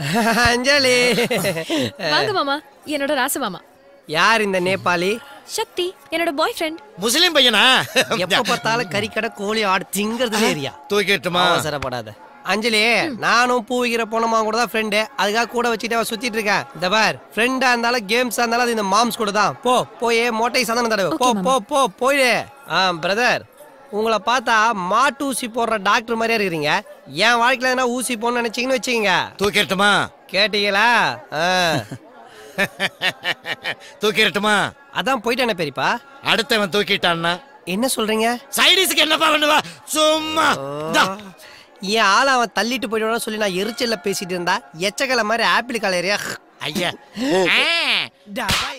அஞ்சலி வாங்க மாமா என்னோட ராச மாமா யார் இந்த நேபாளி சக்தி என்னோட பாய் ஃப்ரெண்ட் முஸ்லிம் பையனா எப்ப பார்த்தாலும் கறிக்கடை கோழி ஆடு திங்கிறது ஏரியா தூக்கிட்டுமா அவசரப்படாத அஞ்சலி நானும் பூ வைக்கிற போனமா கூட தான் ஃப்ரெண்டு அதுக்காக கூட வச்சுட்டு அவன் சுத்திட்டு இருக்கேன் இந்த பார் ஃப்ரெண்டா இருந்தாலும் கேம்ஸா இருந்தாலும் அது இந்த மாம்ஸ் கூட தான் போ போய் மோட்டை சந்தனம் தடவை போ Okay, போ போ போயிடு ஆ பிரதர் உங்களை பார்த்தா மாட்டு ஊசி போடுற டாக்டர் மாதிரியே இருக்கிறீங்க என் வாழ்க்கையில என்ன ஊசி போடணும்னு நினைச்சீங்கன்னு வச்சுக்கோங்க தூக்கிட்டுமா கேட்டீங்களா ஆ. தூக்கிட்டுமா அதான் போயிட்டானே பெரியப்பா அடுத்தவன் தூக்கிட்டான்னா என்ன சொல்றீங்க சைடிஸ்க்கு என்னப்பா பண்ணுவா சும்மா இந்தா. என் ஆளை அவன் தள்ளிட்டு போயிடுவான்னு சொல்லி நான் எரிச்சல்ல பேசிட்டு இருந்தா எச்சக்கலை மாதிரி ஆப்பிள் கலரியா ஐயா ஆ.